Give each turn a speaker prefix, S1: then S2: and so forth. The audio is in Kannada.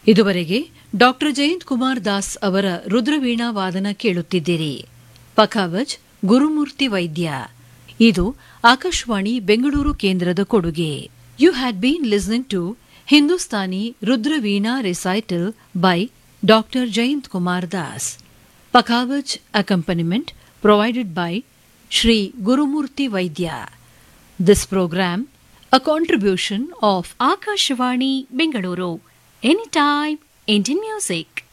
S1: ಇದುವರೆಗೆ ಡಾಕ್ಟರ್ ಜಯಂತ್ ಕುಮಾರ್ ದಾಸ್ ಅವರ ರುದ್ರವೀಣಾ ವಾದನ ಕೇಳುತ್ತಿದ್ದೀರಿ ಪಖಾವಜ್ ಗುರುಮೂರ್ತಿ ವೈದ್ಯ ಇದು ಆಕಾಶವಾಣಿ ಬೆಂಗಳೂರು ಕೇಂದ್ರದ ಕೊಡುಗೆ you had been listening to Hindustani Rudraveena recital by doctor Jayant Kumar Das pakhawaj accompaniment provided by Shri Gurumurthy Vaidya This program, a contribution of Akashvani Bengaluru. Anytime, Indian music.